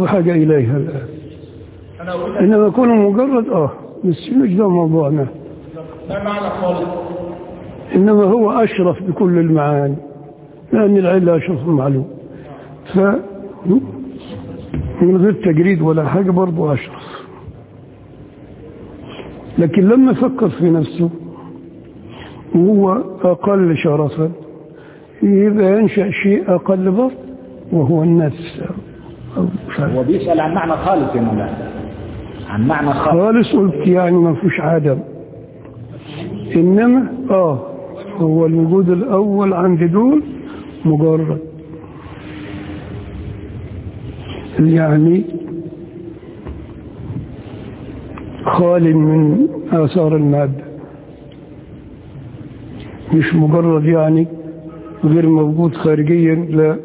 بحاجة إليها الآن انا اقول إنما يكون مجرد آه بس مش ده موضوعنا ما معنى خالص إنما هو أشرف بكل المعاني لأن العلة أشرف المعلوم ف من غير تجريد ولا حاجة برضو أشرف لكن لما فكر في نفسه وهو أقل شرفا يبقى ينشأ شيء أقل برضه وهو النفس أو هو بيسأل عن معنى خالص يا مولانا عن معنى خالص خالص قلت يعني ما فيش عدم إنما آه هو الوجود الأول عند دول مجرد يعني خال من آثار المادة مش مجرد يعني غير موجود خارجيا لا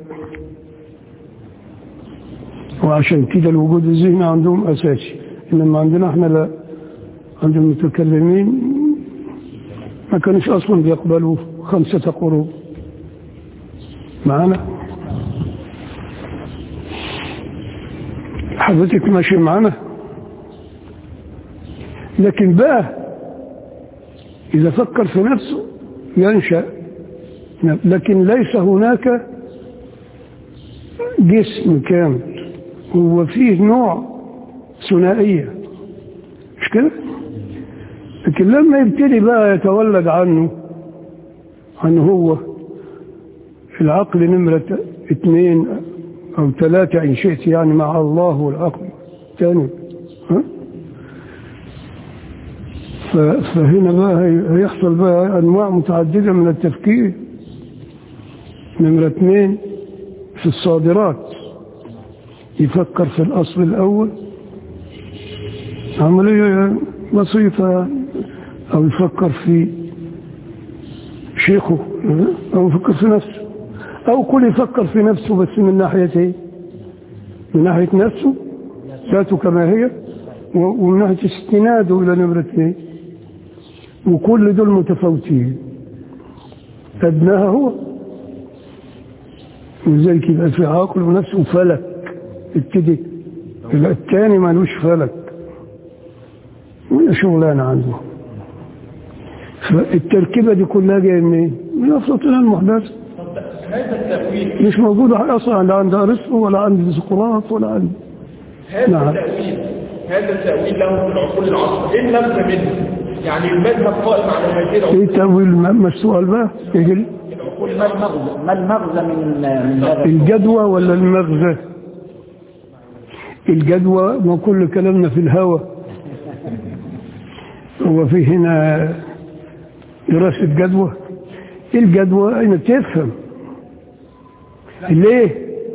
وعشان كده الوجود الذهني عندهم أساسي إنما عندنا احنا لا عند المتكلمين ما كانوش أصلا بيقبلوا خمسة قرون معنا حضرتك ماشي معنا لكن بقى إذا فكر في نفسه ينشأ لكن ليس هناك جسم كامل هو فيه نوع ثنائية مش كده لكن لما يبتدي بقى يتولد عنه عنه هو العقل نمرة اثنين أو ثلاثة إن شئت يعني مع الله والعقل الثاني ها؟ ف- فهنا بقى هي- هيحصل بقى أنواع متعددة من التفكير نمرة اثنين في الصادرات يفكر في الأصل الأول عملية بسيطة أو يفكر في شيخه أو يفكر في نفسه أو كل يفكر في نفسه بس من ناحية إيه؟ من ناحية نفسه ذاته كما هي و- ومن ناحية استناده إلى نمرة اثنين وكل دول متفاوتين أدناها هو وزي يبقى في عقل ونفس وفلك ابتدي يبقى التاني مالوش فلك وهي شغلانة عنده فالتركيبة دي كلها جاية منين؟ من أفلاطون المحدث هذا التأويل مش موجودة أصلا لا عند أرسطو ولا عند سقراط ولا عند هذا نعم. التأويل هذا التأويل له في العقول العصر ايه اللازمة منه؟ يعني المذهب قائم على هذه إيه العقول تأويل ما ما السؤال بقى؟ إيه ال- العقول ما المغزى ما المغزى من من هذا الجدوى ولا المغزى؟ الجدوى ما كل كلامنا في الهوى هو في هنا دراسة جدوى إيه الجدوى أين تفهم ليه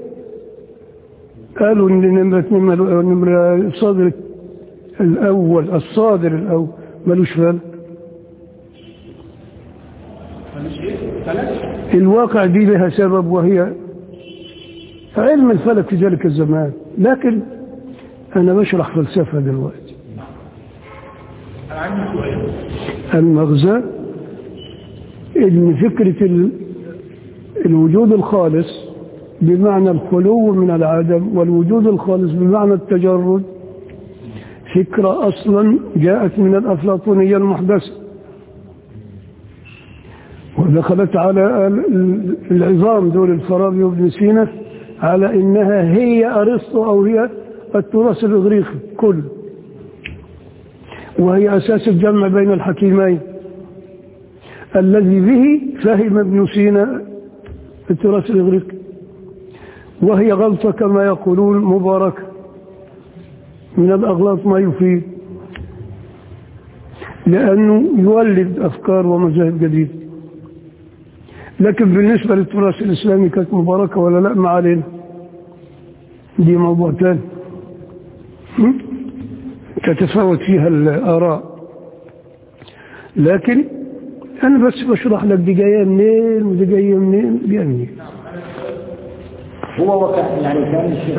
قالوا ان نمرة نمرة نمرة الصادر الأول الصادر الأول ملوش فلك الواقع دي لها سبب وهي علم الفلك في ذلك الزمان لكن أنا بشرح فلسفة دلوقتي انا عندي سؤال المغزى ان فكرة ال- الوجود الخالص بمعنى الخلو من العدم والوجود الخالص بمعنى التجرد فكرة أصلا جاءت من الأفلاطونية المحدثة ودخلت على ال- العظام دول الفارابي وابن سينا على إنها هي أرسطو أو هي التراث الإغريقي كله وهي أساس الجمع بين الحكيمين الذي به فهم ابن سينا التراث الإغريقي وهي غلطة كما يقولون مباركة من الأغلاط ما يفيد لأنه يولد أفكار ومذاهب جديدة لكن بالنسبة للتراث الإسلامي كانت مباركة ولا لا ما علينا دي موضوع تاني هم؟ تتفاوت فيها الآراء لكن أنا بس بشرح لك دي جاية منين ودي جاية منين دي جاية منين هو وكان يعني كان الشيخ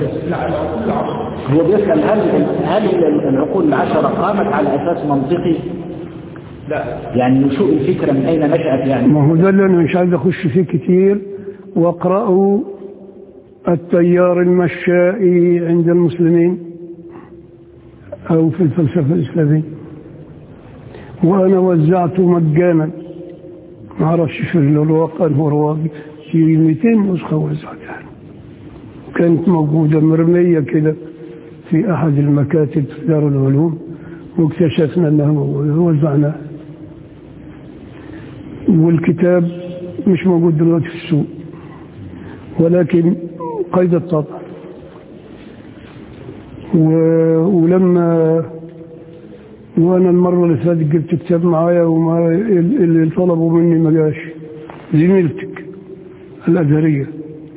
هو بيسأل هل هل العقول العشرة قامت على أساس منطقي؟ لا يعني نشوء الفكرة من أين نشأت يعني؟ ما هو ده اللي أنا مش عايز أخش فيه كتير واقرأوا التيار المشائي عند المسلمين أو في الفلسفة الإسلامية وأنا وزعته مجانا ما أعرفش في الواقع الهرواقي في 200 نسخة وزعتها كانت موجودة مرمية كده في أحد المكاتب في دار العلوم واكتشفنا أنها موجودة وزعناها والكتاب مش موجود دلوقتي في السوق ولكن قيد الطبع و... ولما وانا المره اللي فاتت جبت كتاب معايا وما اللي طلبوا مني ما جاش زميلتك الازهريه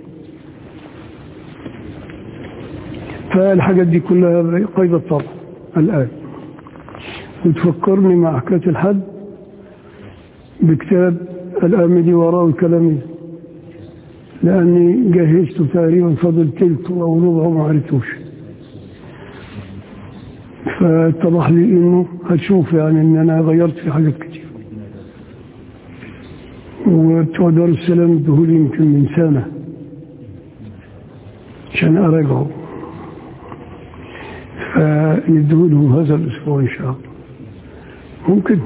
فالحاجات دي كلها قيد الطبع الان وتفكرني مع حكايه الحد بكتاب الآمدي وراء الكلامي لأني جهزته تقريبا فضل تلت أو ربع ما عرفتوش فاتضح لي إنه هتشوف يعني إن أنا غيرت في حاجات كتير وبتوع دار السلام ادهولي يمكن من سنة عشان أراجعه فندهوله هذا الأسبوع إن شاء الله ممكن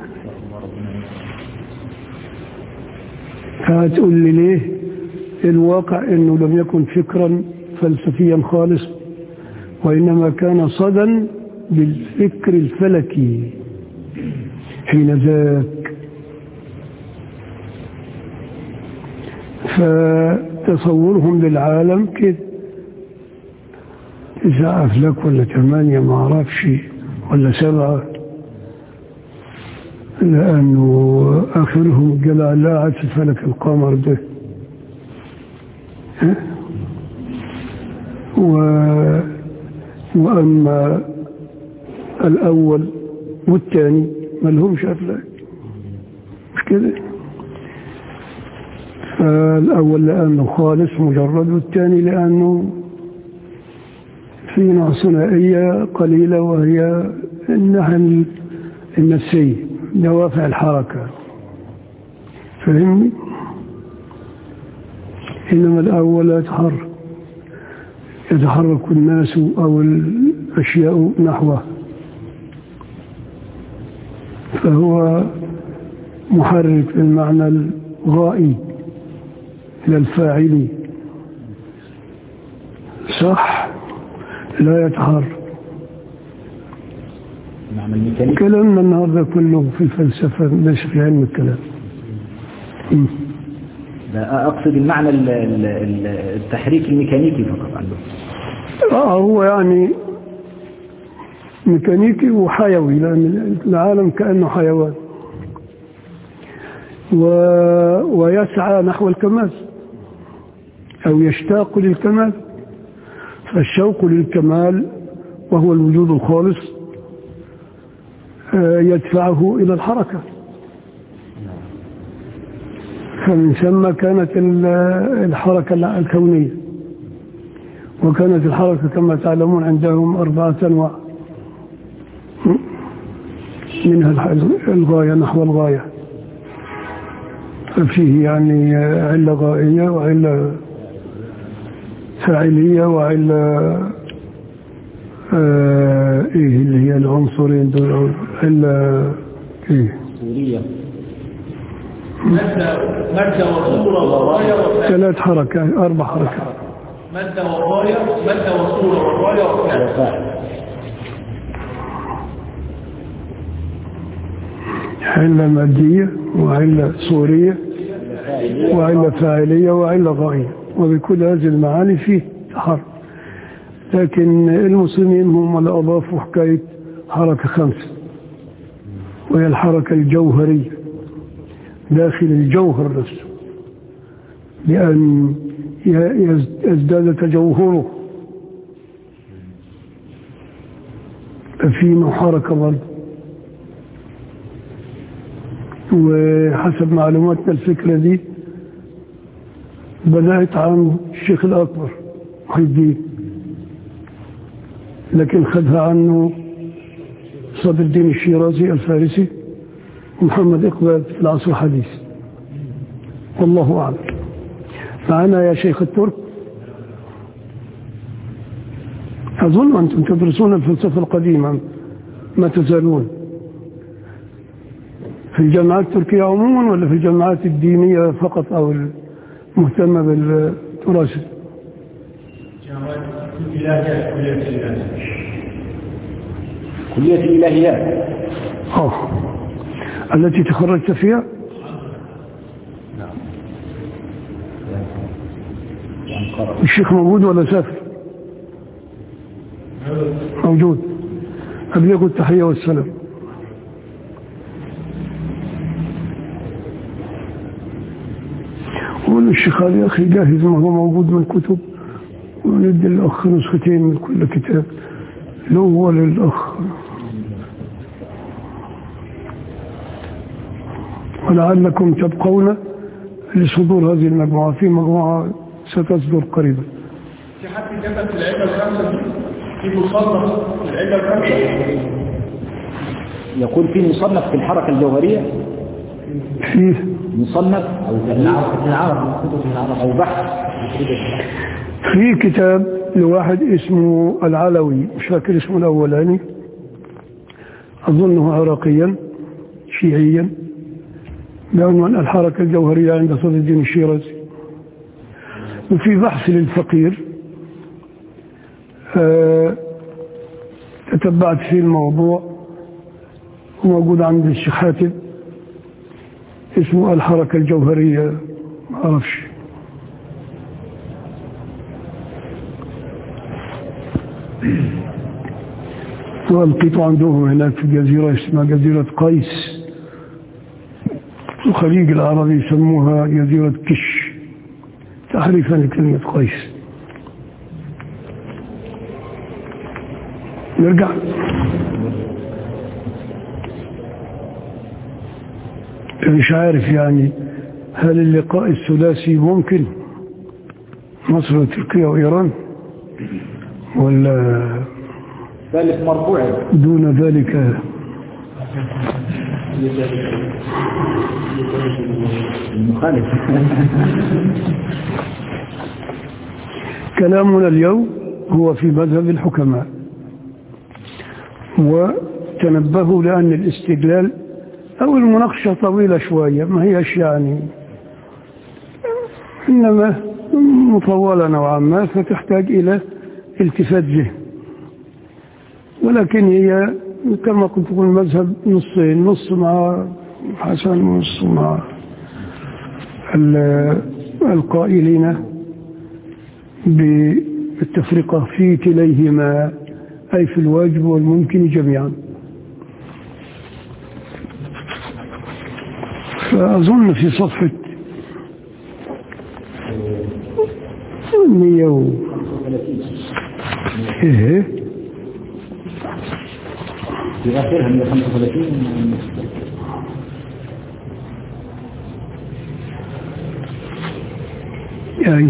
فهتقول لي ليه الواقع انه لم يكن فكرا فلسفيا خالص وانما كان صدى بالفكر الفلكي حين ذاك فتصورهم للعالم كده تسعة أفلاك ولا ثمانية ما أعرفش ولا سبعة لأنه آخرهم جلع لاعة في فلك القمر ده و... وأما الأول والثاني ما لهمش أفلاك مش كده فالأول لأنه خالص مجرد والثاني لأنه في نوع ثنائية قليلة وهي الناحية النفسية دوافع الحركة فهمني إنما الأول يتحرك يتحرك الناس أو الأشياء نحوه فهو محرك بالمعنى الغائي إلى الفاعل صح لا يتحرك معنى الميكانيك كلامنا النهارده كله في الفلسفة ليس في علم الكلام م. ده أقصد المعنى ال- ال- ال- التحريك الميكانيكي فقط عنده اه هو يعني ميكانيكي وحيوي لأن العالم كأنه حيوان و... ويسعى نحو الكمال أو يشتاق للكمال فالشوق للكمال وهو الوجود الخالص آه، يدفعه إلى الحركة فمن ثم كانت ال- الحركة الكونية وكانت الحركة كما تعلمون عندهم أربعة أنواع منها الح- الغاية نحو الغاية ففيه يعني علة غائية وعلة فاعلية وعلة آه إيه اللي هي العنصرين دول علة إيه سورية مادة مادة وصورة وغاية وفعل ثلاث حركات أربع حركات مادة وغاية مادة وصورة وغاية وفعل وفاعل علة مادية وعلة صورية وعلة فاعلية وعلة غائية وبكل هذه المعاني فيه تحرك لكن المسلمين هم اللي أضافوا حكاية حركة خمسة وهي الحركة الجوهرية داخل الجوهر نفسه لأن يز- يزداد تجوهره ففي نوع حركة برضه وحسب معلوماتنا الفكرة دي بدأت عن الشيخ الأكبر محي الدين لكن خدها عنه صدر الدين الشيرازي الفارسي ومحمد إقبال في العصر الحديث والله أعلم معنا يا شيخ الترك أظن أنتم تدرسون الفلسفة القديمة ما تزالون في الجامعات التركية عموما ولا في الجامعات الدينية فقط أو المهتمة بالتراث كلية الإلهيات أوه. التي تخرجت فيها الشيخ موجود ولا سافر موجود أبلغ التحية والسلام قول الشيخ علي يا أخي جاهز ما هو موجود من كتب وندي الأخ نسختين من كل كتاب له وللأخ ولعلكم تبقون لصدور هذه المجموعة في مجموعة ستصدر قريبا في حد كتب في العلة الخمسة دي في مصنف في العلة الخمسة يقول في مصنف في الحركة الجوهرية فيه مصنف أو العرب أو بحث في كتاب لواحد اسمه العلوي مش فاكر اسمه الأولاني أظنه عراقيا شيعيا بعنوان الحركة الجوهرية عند صدر الدين الشيرازي وفي بحث للفقير آه، تتبعت فيه الموضوع وموجود عند الشيخ حاتم اسمه الحركة الجوهرية ما أعرفش والقيت عندهم هناك في جزيرة اسمها جزيرة قيس في الخليج العربي يسموها جزيرة كش تحريفا لكلمة قيس نرجع مش عارف يعني هل اللقاء الثلاثي ممكن مصر وتركيا وإيران ولا ثالث مرفوع دون ذلك المخالف كلامنا اليوم هو في مذهب الحكماء وتنبهوا لأن الاستدلال أو المناقشة طويلة شوية ما هيش يعني إنما مطولة نوعا ما فتحتاج إلى التفات ذهن ولكن هي كما قلت لكم المذهب نصين نص مع حسن ونص مع ال- القائلين بالتفرقة في كليهما أي في الواجب والممكن جميعا فأظن في صفحة 100 و... إيه في آخرها 135 يعني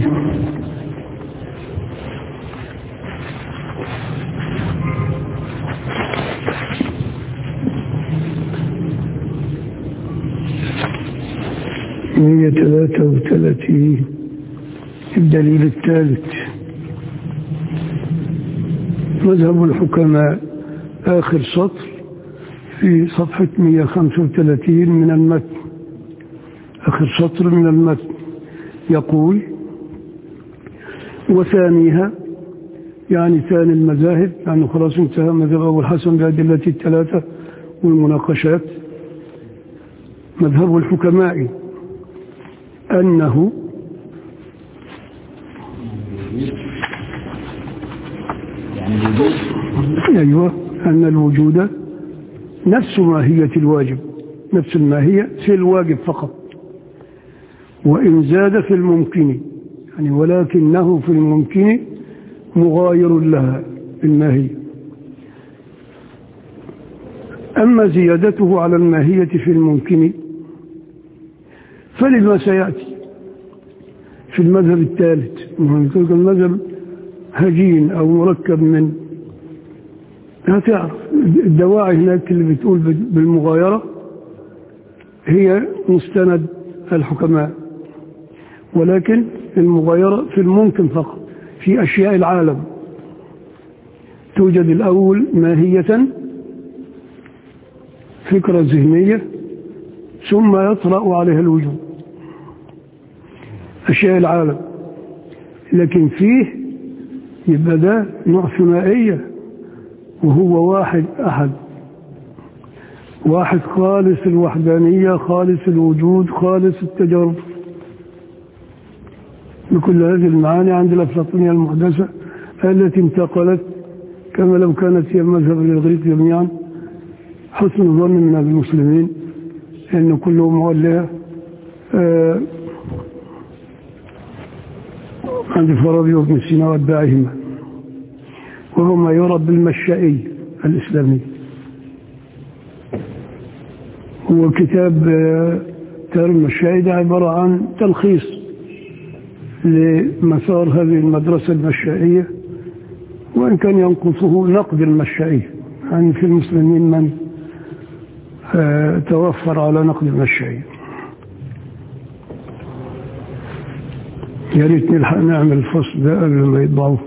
مية ثلاثة وثلاثين الدليل الثالث مذهب الحكماء آخر سطر في صفحة 135 من المتن آخر سطر من المتن يقول وثانيها يعني ثاني المذاهب يعني خلاص انتهى مذهب أبو الحسن بأدلة الثلاثة والمناقشات مذهب الحكماء أنه يعني الوجود أيوة أن الوجود نفس ماهية الواجب نفس الماهية في الواجب فقط وإن زاد في الممكن يعني ولكنه في الممكن مغاير لها الماهية أما زيادته على الماهية في الممكن فلما سيأتي في المذهب الثالث المذهب هجين أو مركب من هتعرف الدواعي هناك اللي بتقول بالمغايرة هي مستند الحكماء ولكن المغايرة في الممكن فقط في أشياء العالم توجد الأول ماهية فكرة ذهنية ثم يطرأ عليها الوجود أشياء العالم لكن فيه يبقى ده نوع ثنائية وهو واحد أحد واحد خالص الوحدانية خالص الوجود خالص التجرب بكل هذه المعاني عند الأفلاطونية المحدثة التي انتقلت كما لو كانت هي مذهب للغريق جميعا حسن الظن من المسلمين أن كلهم مولى آه عند الفارابي وابن سينا واتباعهما وهو ما يرى بالمشائي الإسلامي هو كتاب آه تار المشائي ده عبارة عن تلخيص لمسار هذه المدرسة المشائية وإن كان ينقصه نقد المشائية يعني في المسلمين من آه توفر على نقد المشائية يا ريت نلحق نعمل الفصل ده قبل ما يطبعوه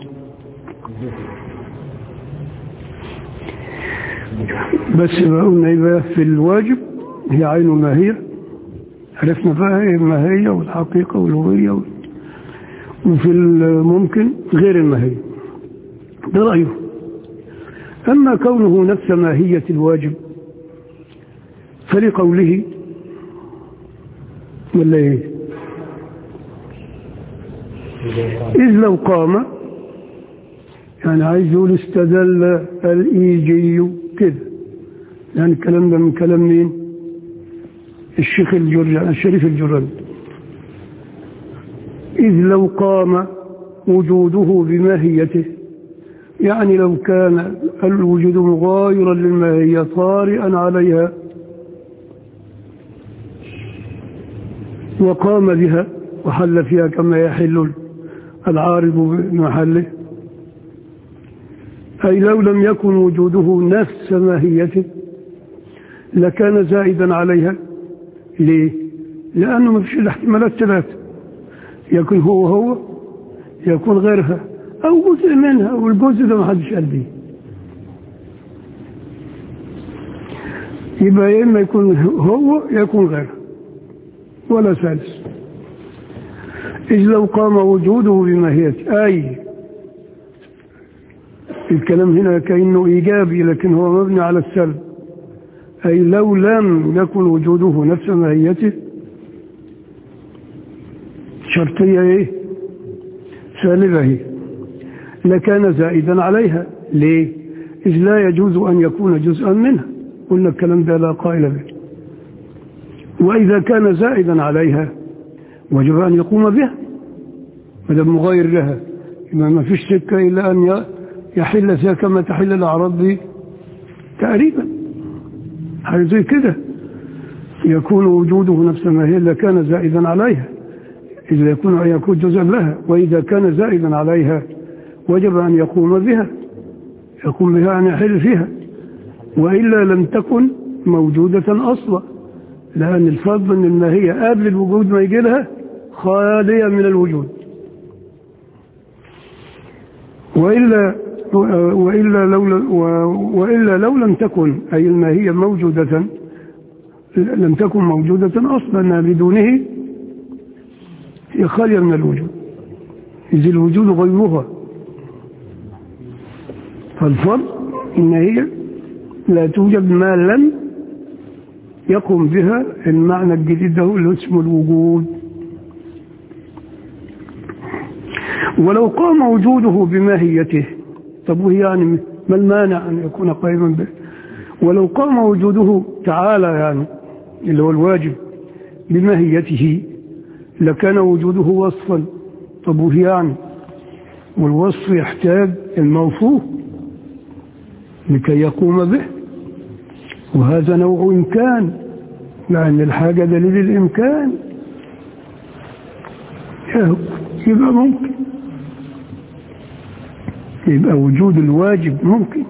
بس بقى قلنا يبقى في الواجب هي عين الماهية عرفنا بقى ايه الماهية والحقيقة والهوية وال... وفي الممكن غير الماهية ده رأيه أما كونه نفس ماهية الواجب فلقوله ولا ايه إذ لو قام يعني عايز يقول استدل الإيجي كده يعني الكلام ده من كلام مين الشيخ الجرجاني الشريف الجراني إذ لو قام وجوده بماهيته يعني لو كان الوجود مغايرا للماهية طارئا عليها وقام بها وحل فيها كما يحل العارض بمحله أي لو لم يكن وجوده نفس ماهيته لكان زائدا عليها ليه؟ لأنه ما فيش الاحتمالات ثلاثة يكون هو هو يكون غيرها أو جزء منها والجزء ده ما حدش قال بيه يبقى يا إما يكون هو يكون غيرها ولا ثالث إذ لو قام وجوده بماهيته أي الكلام هنا كأنه إيجابي لكن هو مبني على السلب أي لو لم يكن وجوده نفس ماهيته شرطية إيه سالبة هي لكان زائدا عليها ليه إذ لا يجوز أن يكون جزءا منها قلنا الكلام ده لا قائل به وإذا كان زائدا عليها وجب أن يقوم بها مدام مغاير لها ما فيش سكة إلا أن يحل فيها كما تحل الأعراض دي تقريبا حاجة زي كده يكون وجوده نفس ما هي لكان زائدا عليها إذا يكون أن يكون جزءا لها وإذا كان زائدا عليها وجب أن يقوم بها يقوم بها أن يحل فيها وإلا لم تكن موجودة أصلا لأن الفضل أن الماهية قبل الوجود ما يجي لها خالية من الوجود وإلا وإلا لو وإلا لو لم تكن أي الماهية موجودة لم تكن موجودة أصلا بدونه هي خالية من الوجود إذ الوجود غيرها فالفرق إن هي لا توجد ما لم يقوم بها المعنى الجديد ده اللي اسمه الوجود ولو قام وجوده بماهيته طب وهي يعني ما المانع أن يكون قائما به ولو قام وجوده تعالى يعني اللي هو الواجب بماهيته لكان وجوده وصفا طب وهي يعني والوصف يحتاج الموصوف لكي يقوم به وهذا نوع إمكان لأن الحاجة دليل الإمكان يبقى ممكن يبقى وجود الواجب ممكن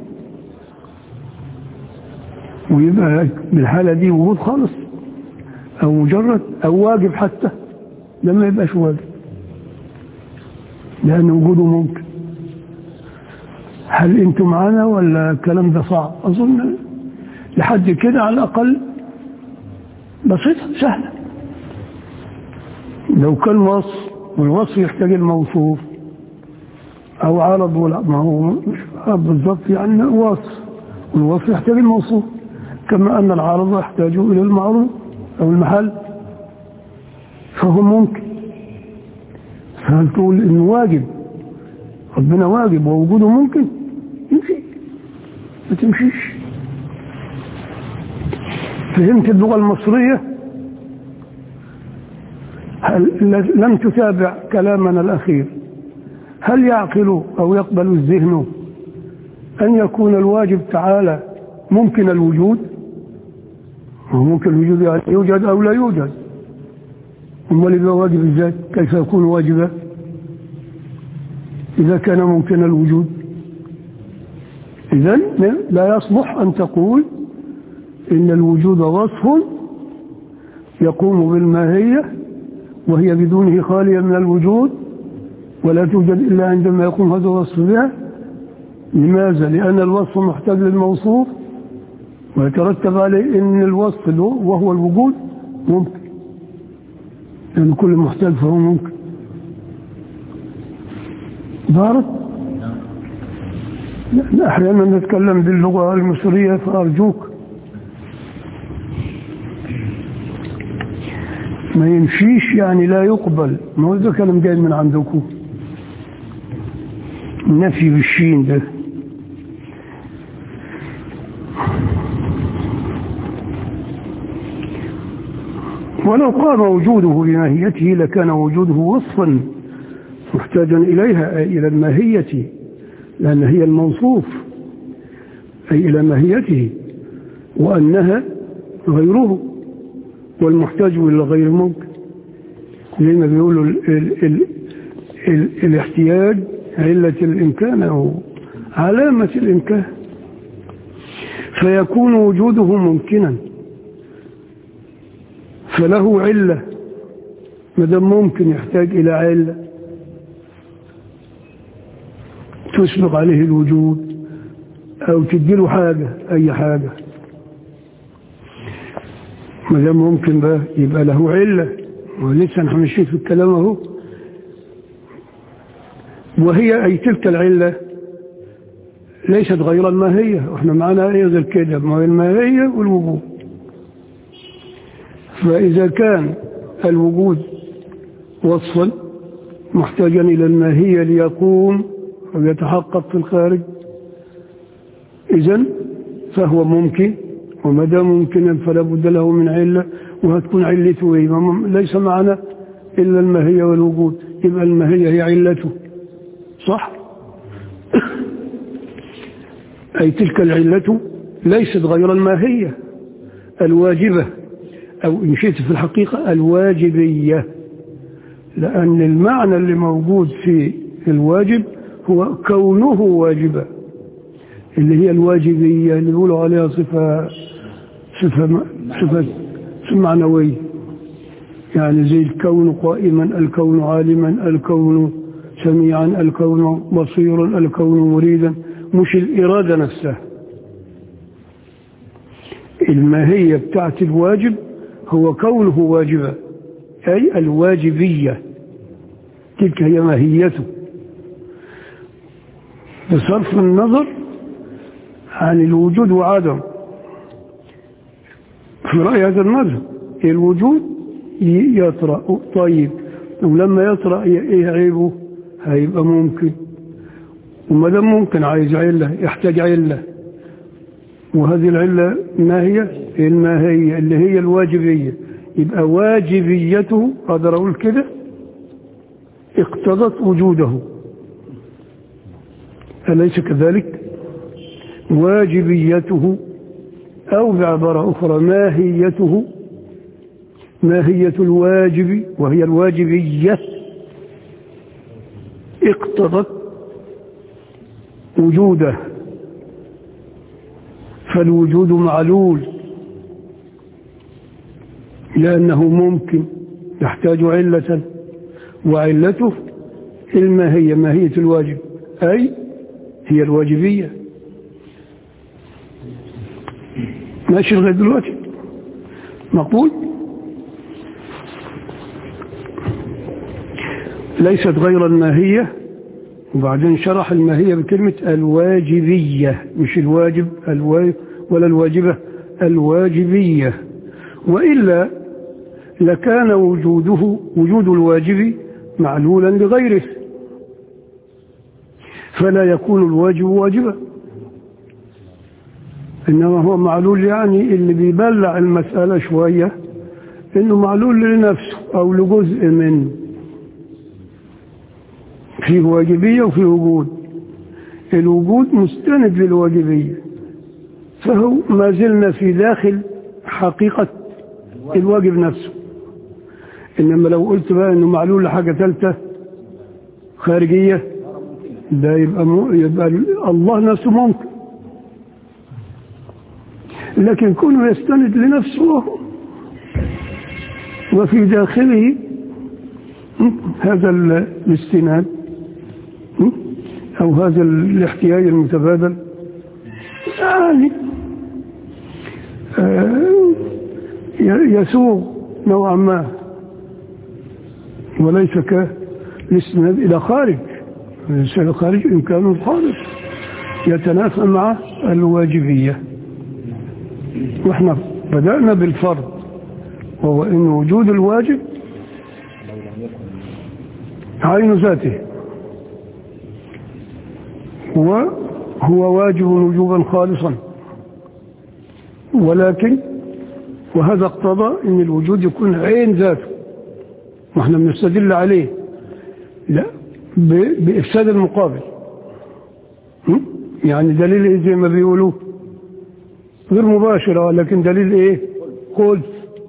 ويبقى بالحالة دي وجود خالص أو مجرد أو واجب حتى لما يبقاش واجب لأن وجوده ممكن هل انتم معنا ولا الكلام ده صعب اظن لحد كده على الاقل بسيطه سهله لو كان وصف والوصف يحتاج الموصوف او عرض ولا ما هو مش عرض بالضبط يعني وصف والوصف يحتاج الموصوف كما ان العرض يحتاج الى المعروض او المحل فهو ممكن فهل تقول انه واجب ربنا واجب ووجوده ممكن يمشي ما تمشيش فهمت اللغة المصرية هل لم تتابع كلامنا الأخير هل يعقل أو يقبل الذهن أن يكون الواجب تعالى ممكن الوجود هو ممكن الوجود يعني يوجد أو لا يوجد أما يبقى واجب ازاي كيف يكون واجبا إذا كان ممكن الوجود إذا لا يصلح أن تقول إن الوجود وصف يقوم بالماهية وهي بدونه خالية من الوجود ولا توجد إلا عندما يقوم هذا الوصف بها لماذا؟ لأن الوصف محتاج للموصوف ويترتب عليه أن الوصف وهو الوجود ممكن لأن كل محتاج فهو ممكن ظهرت أحيانا نتكلم باللغة المصرية فأرجوك ما يمشيش يعني لا يقبل ما هو ده كلام جاي من عندكم النفي بالشين ده ولو قام وجوده بماهيته لكان وجوده وصفا محتاجا إليها أي إلى الماهية لأن هي الموصوف أي إلى ماهيته وأنها غيره والمحتاج إلى غير ممكن زي ما بيقولوا ال ال ال ال الاحتياج علة الإمكان أو علامة الإمكان فيكون وجوده ممكنا فله علة مدام ممكن يحتاج إلى علة تسبق عليه الوجود أو تديله حاجة أي حاجة ما دام ممكن بقى يبقى له علة ولسه نحن ماشيين في الكلام اهو وهي أي تلك العلة ليست غير الماهية واحنا معانا ايه غير كده ما هي الماهية والوجود فإذا كان الوجود وصفا محتاجا إلى الماهية ليقوم أو يتحقق في الخارج إذا فهو ممكن وما دام ممكنا فلا بد له من علة وهتكون علته إيه ليس معنا إلا الماهية والوجود يبقى الماهية هي علته صح أي تلك العلة ليست غير الماهية الواجبة أو إن شئت في الحقيقة الواجبية لأن المعنى اللي موجود في الواجب هو كونه واجبا اللي هي الواجبية اللي بيقولوا عليها صفة صفة صفة معنوية يعني زي الكون قائما الكون عالما الكون سميعا الكون بصيرا الكون مريدا مش الإرادة نفسها الماهية بتاعت الواجب هو كونه واجبا أي الواجبية تلك هي ماهيته بصرف النظر عن الوجود وعدم في رأي هذا المذهب الوجود يطرأ طيب ولما يطرأ ايه عيبه هيبقى ممكن وما دام ممكن عايز علة يحتاج علة وهذه العلة ما هي الماهية اللي هي الواجبية يبقى واجبيته أقدر أقول كده اقتضت وجوده أليس كذلك واجبيته أو بعبارة أخرى ماهيته ماهية الواجب وهي الواجبية اقتضت وجوده فالوجود معلول لأنه ممكن يحتاج علة وعلته الماهية ماهية الواجب أي هي الواجبية ماشي لغاية دلوقتي مقبول ليست غير الماهية وبعدين شرح الماهية بكلمة الواجبية مش الواجب الوا... ولا الواجبة الواجبية وإلا لكان وجوده وجود الواجب معلولا لغيره فلا يكون الواجب واجبا إنما هو معلول يعني اللي بيبلع المسألة شوية إنه معلول لنفسه أو لجزء منه فيه واجبية وفيه وجود الوجود مستند للواجبية فهو ما زلنا في داخل حقيقة الواجب نفسه إنما لو قلت بقى إنه معلول لحاجة ثالثة خارجية ده يبقى, م... يبقى الله نفسه ممكن لكن كونه يستند لنفسه وفي داخله هذا الاستناد أو هذا الاحتياج المتبادل يعني يسوغ نوعا ما وليس كالاستناد إلى خارج ليس إلى خارج إمكانه الخارج يتنافى مع الواجبية واحنا بدأنا بالفرض وهو ان وجود الواجب عين ذاته وهو واجب وجوبا خالصا ولكن وهذا اقتضى ان الوجود يكون عين ذاته واحنا بنستدل عليه لا بإفساد المقابل يعني دليل ايه زي ما بيقولوا غير مباشرة لكن دليل ايه قول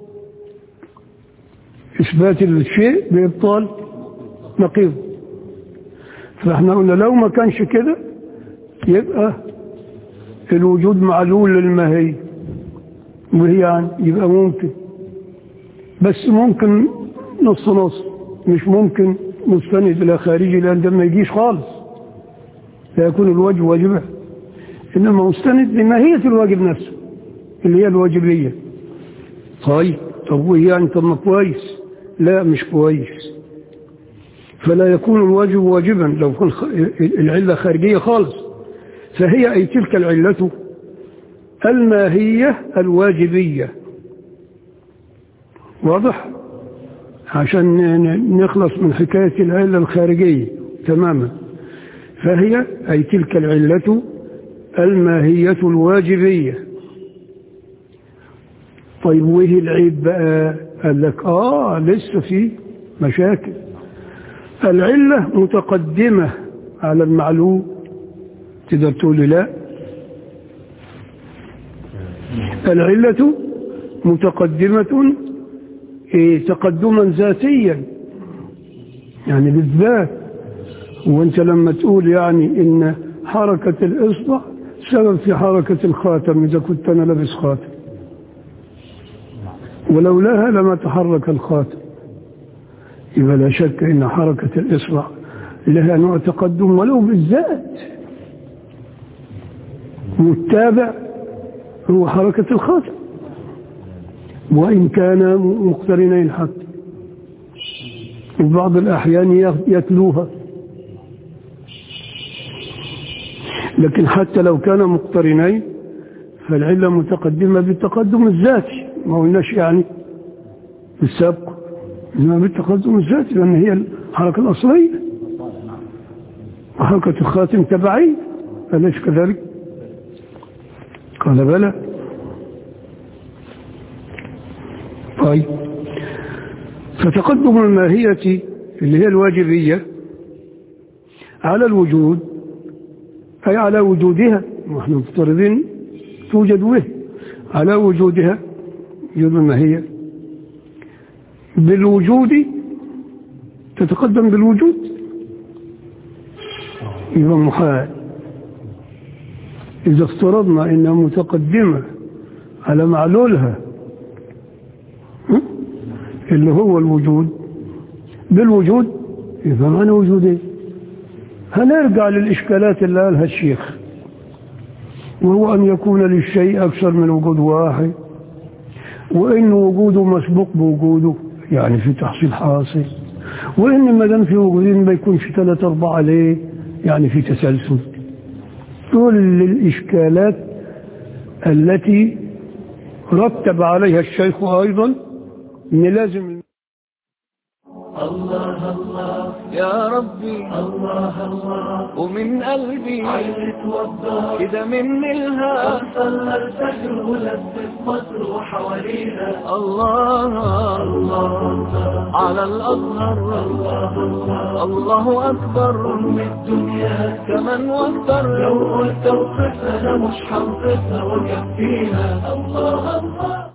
اثبات الشيء بابطال نقيض فاحنا قلنا لو ما كانش كده يبقى الوجود معلول للماهية وهي يعني يبقى ممكن بس ممكن نص نص مش ممكن مستند الى خارجي لان ده ما يجيش خالص لا يكون الواجب واجبا انما مستند لماهية الواجب نفسه اللي هي الواجبية طيب طب وهي يعني طب ما كويس لا مش كويس فلا يكون الواجب واجبا لو كان العلة خارجية خالص فهي أي تلك العلة الماهية الواجبية واضح عشان نخلص من حكاية العلة الخارجية تماما فهي أي تلك العلة الماهية الواجبية طيب ويه العيب بقى قال لك آه لسه في مشاكل العلة متقدمة على المعلوم تقدر تقول لا العلة متقدمة إيه تقدما ذاتيا يعني بالذات وانت لما تقول يعني ان حركة الإصبع سبب في حركة الخاتم إذا كنت أنا لابس خاتم ولولاها لما تحرك الخاتم يبقى لا شك أن حركة الإصبع لها نوع تقدم ولو بالذات والتابع هو حركة الخاتم وإن كان مقترنين حتى في بعض الأحيان يتلوها لكن حتى لو كان مقترنين فالعلة متقدمة بالتقدم الذاتي ما قلناش يعني بالسابق إنما بالتقدم الذاتي لأن هي الحركة الأصلية وحركة الخاتم تبعية أليس كذلك قال بلى طيب فتقدم الماهية اللي هي الواجبية على الوجود أي على وجودها ونحن مفترضين توجد به على وجودها وجود الماهية بالوجود تتقدم بالوجود يبقى محال إذا افترضنا إنها متقدمة على معلولها اللي هو الوجود بالوجود يبقى معنى وجودين هنرجع للإشكالات اللي قالها الشيخ وهو أن يكون للشيء أكثر من وجود واحد وإن وجوده مسبوق بوجوده يعني في تحصيل حاصل وإن ما دام في وجودين ما يكونش ثلاثة أربعة ليه يعني في تسلسل كل الإشكالات التي رتب عليها الشيخ أيضا إن لازم الله الله يا ربي الله الله ومن قلبي عيلة وضح كده من الها صلى الفجر ولفت مصر وحواليها الله الله على الأزهر الله الله أكبر أم الدنيا كمان واكتر لو قلت وقفها أنا مش هنقصها وكفيها الله الله